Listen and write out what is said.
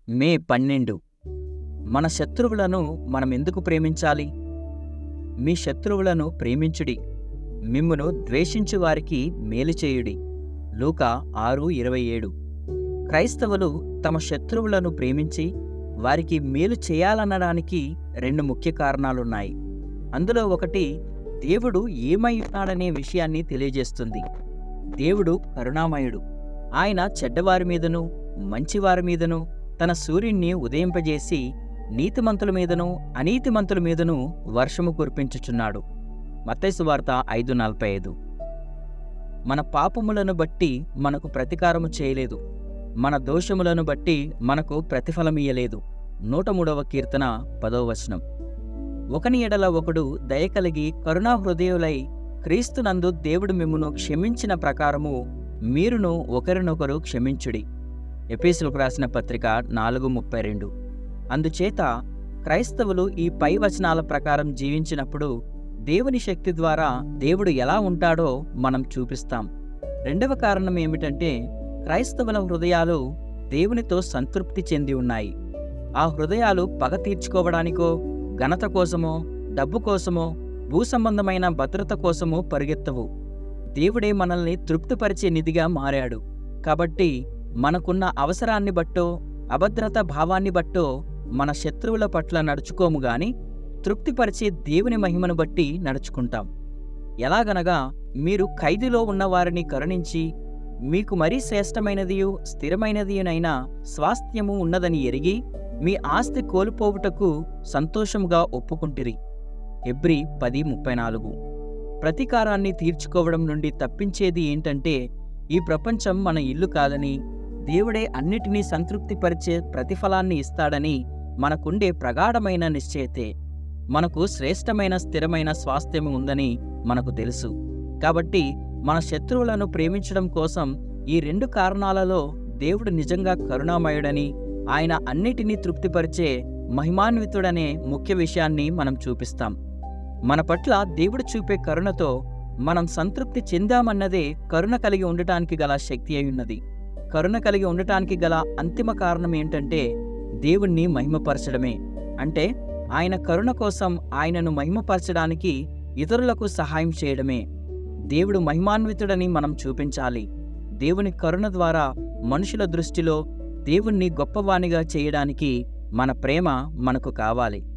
మే పన్నెండు మన శత్రువులను మనం ఎందుకు ప్రేమించాలి మీ శత్రువులను ప్రేమించుడి మిమ్మును ద్వేషించు వారికి మేలు చేయుడి లూక ఆరు ఇరవై ఏడు క్రైస్తవులు తమ శత్రువులను ప్రేమించి వారికి మేలు చేయాలనడానికి రెండు ముఖ్య కారణాలున్నాయి అందులో ఒకటి దేవుడు ఏమై ఉన్నాడనే విషయాన్ని తెలియజేస్తుంది దేవుడు కరుణామయుడు ఆయన చెడ్డవారి మీదను మంచివారి మీదను తన సూర్యుణ్ణి ఉదయింపజేసి నీతిమంతుల మీదను అనీతిమంతుల మీదను వర్షము కురిపించుచున్నాడు మత్తైసు వార్త ఐదు నలభై ఐదు మన పాపములను బట్టి మనకు ప్రతీకారము చేయలేదు మన దోషములను బట్టి మనకు ప్రతిఫలమియ్యలేదు నూట మూడవ కీర్తన పదవ వచనం ఒకని ఎడల ఒకడు దయ కలిగి కరుణా హృదయులై క్రీస్తునందు దేవుడు మిమ్మును క్షమించిన ప్రకారము మీరును ఒకరినొకరు క్షమించుడి ఎపీసులకు రాసిన పత్రిక నాలుగు ముప్పై రెండు అందుచేత క్రైస్తవులు ఈ పై వచనాల ప్రకారం జీవించినప్పుడు దేవుని శక్తి ద్వారా దేవుడు ఎలా ఉంటాడో మనం చూపిస్తాం రెండవ కారణం ఏమిటంటే క్రైస్తవుల హృదయాలు దేవునితో సంతృప్తి చెంది ఉన్నాయి ఆ హృదయాలు పగ తీర్చుకోవడానికో ఘనత కోసమో డబ్బు కోసమో భూ సంబంధమైన భద్రత కోసమో పరిగెత్తవు దేవుడే మనల్ని తృప్తిపరిచే నిధిగా మారాడు కాబట్టి మనకున్న అవసరాన్ని బట్టో అభద్రత భావాన్ని బట్టో మన శత్రువుల పట్ల నడుచుకోము గాని తృప్తిపరిచే దేవుని మహిమను బట్టి నడుచుకుంటాం ఎలాగనగా మీరు ఖైదులో ఉన్నవారిని కరుణించి మీకు మరీ శ్రేష్టమైనదియు స్థిరమైనదియునైనా స్వాస్థ్యము ఉన్నదని ఎరిగి మీ ఆస్తి కోల్పోవుటకు సంతోషముగా ఒప్పుకుంటిరి ఎబ్రి పది ముప్పై నాలుగు ప్రతీకారాన్ని తీర్చుకోవడం నుండి తప్పించేది ఏంటంటే ఈ ప్రపంచం మన ఇల్లు కాదని దేవుడే అన్నిటినీ సంతృప్తిపరిచే ప్రతిఫలాన్ని ఇస్తాడని మనకుండే ప్రగాఢమైన నిశ్చయతే మనకు శ్రేష్టమైన స్థిరమైన స్వాస్థ్యము ఉందని మనకు తెలుసు కాబట్టి మన శత్రువులను ప్రేమించడం కోసం ఈ రెండు కారణాలలో దేవుడు నిజంగా కరుణామయుడని ఆయన అన్నిటినీ తృప్తిపరిచే మహిమాన్వితుడనే ముఖ్య విషయాన్ని మనం చూపిస్తాం మన పట్ల దేవుడు చూపే కరుణతో మనం సంతృప్తి చెందామన్నదే కరుణ కలిగి ఉండటానికి గల శక్తి అయి ఉన్నది కరుణ కలిగి ఉండటానికి గల అంతిమ కారణం ఏంటంటే దేవుణ్ణి మహిమపరచడమే అంటే ఆయన కరుణ కోసం ఆయనను మహిమపరచడానికి ఇతరులకు సహాయం చేయడమే దేవుడు మహిమాన్వితుడని మనం చూపించాలి దేవుని కరుణ ద్వారా మనుషుల దృష్టిలో దేవుణ్ణి గొప్పవానిగా చేయడానికి మన ప్రేమ మనకు కావాలి